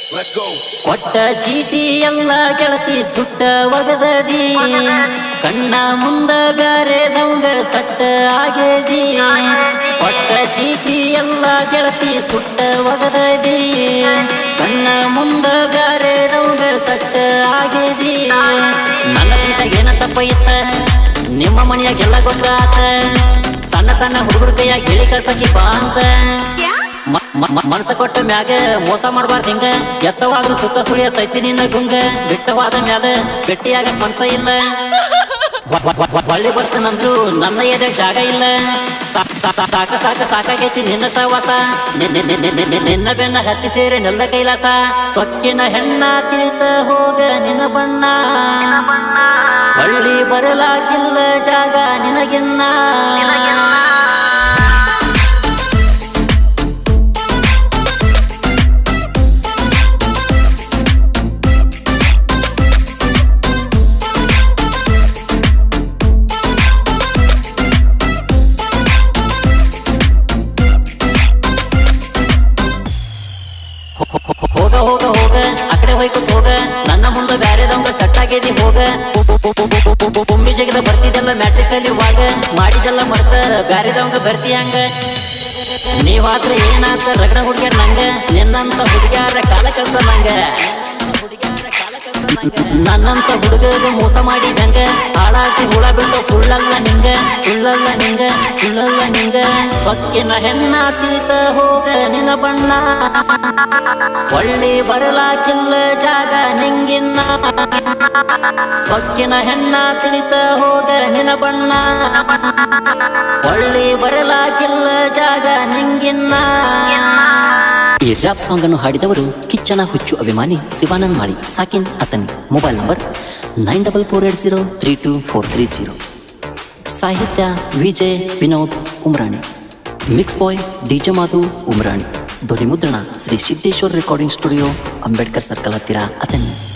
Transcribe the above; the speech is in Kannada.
Let's go. ಕೊಟ್ಟ ಚೀಟಿ ಎಲ್ಲ ಗೆಳತಿ ಸುಟ್ಟ ಒಗದದಿ ಕಣ್ಣ ಮುಂದ ಬ್ಯಾರೆದವಂಗ ಸಟ್ಟ ಆಗೇದಿ ಕೊಟ್ಟ ಚೀಟಿ ಎಲ್ಲ ಗೆಳತಿ ಸುಟ್ಟ ಒಗದದಿ ಕಣ್ಣ ಮುಂದ ಬ್ಯಾರೆದವಂಗ ಸಟ್ಟ ಆಗೇದಿ ನನ್ನ ಪ್ರೀತಾಗ ಏನ ತಪ್ಪ ಇತ್ತ ನಿಮ್ಮ ಮನೆಯಾಗೆಲ್ಲ ಗೊತ್ತಾತ ಸಣ್ಣ ಸಣ್ಣ ಹುಡುಗರ ಕೈಯಾಗ ಹೇಳಿ ಕಳ್ಸಕಿ ಬಾ ಅಂತ ಮ- ಮ- ಮ- ಮನಸ ಕೊಟ್ಟ ಮ್ಯಾಗ ಮೋಸ ಮಾಡಬಾರ್ದು ಹಿಂಗ ಎತ್ತವಾದ್ರೂ ಸುತ್ತ ಸುಳಿಯತೈತಿ ನಿನ್ನ ಗುಂಗ ಬಿಟ್ಟವಾದ ಮ್ಯಾಲ ಗಟ್ಟಿಯಾಗ ಮನ್ಸ ಇಲ್ಲ ವ- ವ- ವ- ಹೊಳ್ಳಿ ಬರ್ತನಂದ್ರು ನನ್ನ ಎದೆ ಜಾಗ ಇಲ್ಲ ಸಾ- ಸಾ- ಸಾ- ಸಾಕ ಸಾಕ ಸಾಕಾಗೈತಿ ನಿನ್ನ ಸವಾಸ ನಿ- ನಿ- ನಿ- ನಿ- ನಿ- ನಿ- ನಿನ್ನ ಬೆನ್ನ ಹತ್ತಿ ಸೇರಿ ನೆಲ್ಲ ಕೈಲಾಸ ಸೊಕ್ಕಿನ ಹೆಣ್ಣ ತಿಳಿತ ಹೋಗ ನಿನ್ನ ಬಣ್ಣ ಹೊಳ್ಳಿ ಬರಲಾಗಿಲ್ಲ ಜಾಗ ನಿನಗಿನ್ನ ಹೋಗ ಹೋಗ ಹೋಗ ಅಕಡೆ ಹೋಯ್ಕೊತ್ ಹೋಗ ನನ್ನ ಮುಂದೆ ಬ್ಯಾರೆದವಂಗ ಸೆಟ್ ಆಗೇದಿ ಹೋಗ ಬೊಂಬಿ ಜಗದ ಬರ್ತಿದ್ದಲ್ಲ ಮ್ಯಾಟ್ರಿಕ್ ಅಲ್ಲಿ ಇವಾಗ ಮಾಡಿದೆಲ್ಲ ಮರ್ತ ಬ್ಯಾರೆದವಂಗ ಬರ್ತಿ ಹಂಗ ನೀವಾದ್ರ ಏನಾತ ರಗಡ ಹುಡುಗ್ಯಾರ ನಂಗ ನಿನ್ನಂತ ಹುಡುಗ್ಯಾರ ಕಾಲ ಕಳ್ಸ ನಂಗ ನನ್ನಂತ ಹುಡುಗಗ ಮೋಸ ಮಾಡಿದಂಗ ಹಾಳಾಗಿ ಹುಳ ಬಿಟ್ಟು ಸುಳ್ಳಲ್ಲ ನಿಂಗ ಸುಳ್ಳಲ್ಲ ನಿಂಗ ಸುಳ್ಳಲ್ಲ ನಿಂಗ ಸೊಕ್ಕಿನ ಹೆಣ್ಣ ತಿಳಿತ ಹೋಗ ನಿನ್ನ ಬಣ್ಣ ಒಳ್ಳಿ ಬರಲಾಕಿಲ್ಲ ಜಾಗ ನಿಂಗಿನ್ನ ಸೊಕ್ಕಿನ ಹೆಣ್ಣ ತಿಳಿತ ಹೋಗ ನಿನ್ನ ಬಣ್ಣ ಒಳ್ಳಿ ಬರಲಾಕಿಲ್ಲ ಜಾಗ ನಿಂಗಿನ್ನ ಈ ರ್ಯಾಪ್ ಸಾಂಗ್ ಅನ್ನು ಹಾಡಿದವರು ಕಿಚ್ಚನ ಹುಚ್ಚು ಅಭಿಮಾನಿ ಶಿವಾನಂದ್ ಮಾಡಿ ಸಾಕಿನ್ Athani mobile number nine double four eight zero three two four three zero ಸಾಹಿತ್ಯ Vijay Vinod Umrani mix boy DJ Madhu Umrani ಧ್ವನಿ ಮುದ್ರಣ Shri Siddeshwar recording studio Ambedkar circle ಹತ್ತಿರ ಅತನಿ